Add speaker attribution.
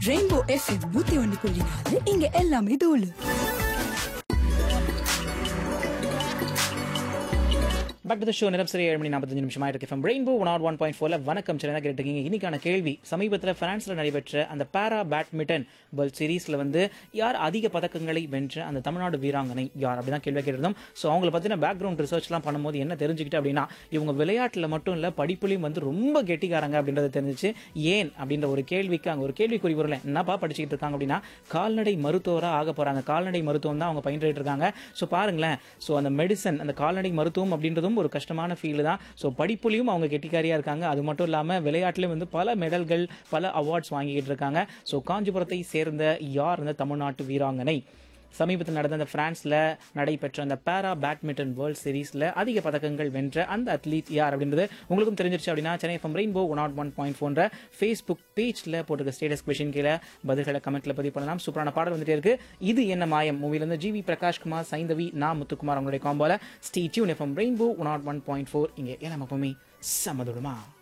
Speaker 1: rainbow FM நூத்தி ஒன்னு புள்ளி நாலு இங்க எல்லாமே தோலு
Speaker 2: பேக் டு த ஷோ நிறம் சரி ஏழு மணி நாற்பத்தஞ்சு நிமிஷமா இருக்கு FM rainbow one R one point ஃபோர்ல வணக்கம் சிறந்தா கேட்டுருக்கீங்க இன்னைக்கான கேள்வி சமீபத்தில் பிரான்ஸ்ல நடைபெற்ற அந்த பாரா பேட்மிண்டன் வேர்ல்ட் சீரீஸ்ல வந்து யார் அதிக பதக்கங்களை வென்ற அந்த தமிழ்நாடு வீராங்கனை யார் அப்படிதான் கேள்வி கேட்டிருந்தோம் ஸோ அவங்களை பத்தின பேக்ரவுண்ட் ரிசர்ச்லாம் பண்ணும்போது என்ன தெரிஞ்சுக்கிட்டு அப்படின்னா இவங்க விளையாட்டுல மட்டும் இல்ல படிப்புலையும் வந்து ரொம்ப கெட்டிக்காரங்க அப்படின்றது தெரிஞ்சிச்சு ஏன் அப்படின்ற ஒரு கேள்விக்கு அங்க ஒரு கேள்விக்குறி வரல என்னப்பா படிச்சுக்கிட்டு இருக்காங்க அப்படின்னா கால்நடை மருத்துவரா ஆக போறாங்க கால்நடை மருத்துவம் தான் அவங்க பயின்றுட்டு இருக்காங்க ஸோ பாருங்களேன் ஸோ அந்த மெடிசன் அந்த கால்நடை மருத்துவம் அப்படின்றதும் ஒரு கஷ்டமான ஃபீல்டு தான் ஸோ படிப்புலையும் அவங்க கெட்டிக்காரியா இருக்காங்க அது மட்டும் இல்லாமல் விளையாட்டுலையும் வந்து பல மெடல்கள் பல அவார்ட்ஸ் வாங்கிக்கிட்டு இருக்காங்க ஸோ காஞ்சிபுரத்தை சேர்ந்த யார் இந்த தமிழ்நாட்டு வீராங்கனை சமீபத்தில் நடந்த அந்த பிரான்ஸ்ல நடைபெற்ற அந்த பாரா பேட்மிண்டன் வேர்ல்ட் சீரீஸ்ல அதிக பதக்கங்கள் வென்ற அந்த அத்லீட் யார் அப்படின்றது உங்களுக்கும் தெரிஞ்சிருச்சு அப்படின்னா Chennai FM rainbow one nought one point ஃபோன்ற ஃபேஸ்புக் பேஜ்ல போட்டிருக்க ஸ்டேட்டஸ் கொஷின் கீழே பதில்களை கமெண்ட்ல பதிவு பண்ணலாம் சூப்பரான பாடல் வந்துட்டே இருக்கு இது என்ன மாயம் மூவில இருந்து ஜிவி பிரகாஷ் குமார் சைந்தவி நான் முத்துக்குமார் அவங்களுடைய காம்போல stay tune FM rainbow one nought one point four இங்கே என்ன எப்பவுமே சமதுடுமா